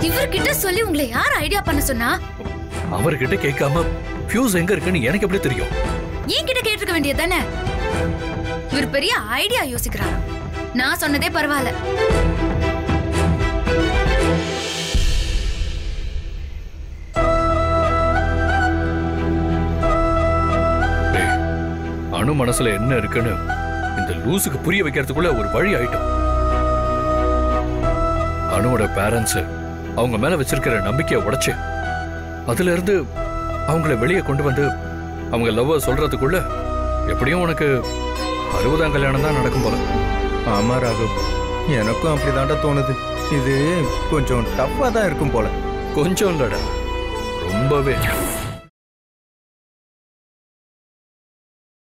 இவர்கிட்ட சொல்லி உங்களை யார் ஐடியா பண்ண சொன்னா அவர்கிட்ட கேட்காம ஃபியூஸ் எங்க இருக்குன்னு எனக்கு எப்படி தெரியும் என்கிட்ட கேட்டிருக்க வேண்டியது தானே இவர் பெரிய ஐடியா யோசிக்கிறாரு நான் சொன்னதே பரவாயில்ல டேய், அணு மனசுல என்ன இருக்குன்னு இந்த லூசுக்கு புரிய வைக்கிறதுக்குள்ள ஒரு வழி ஆயிட்டோம் அணுவோட பேரண்ட்ஸ் அவங்க மேல வச்சிருக்கிற நம்பிக்கையை உடைச்சு அதுல இருந்து அவங்கள வெளியே கொண்டு வந்து அவங்க லவ்வ சொல்றதுக்குள்ள எப்படியும் உனக்கு அறுபதாம் கல்யாணம் தான் நடக்கும் போல ஆமா ராகவ் எனக்கும் அப்படிதான்டா தோணுது இது கொஞ்சம் டஃப்பா தான் இருக்கும் போல கொஞ்சம் இல்லடா ரொம்பவே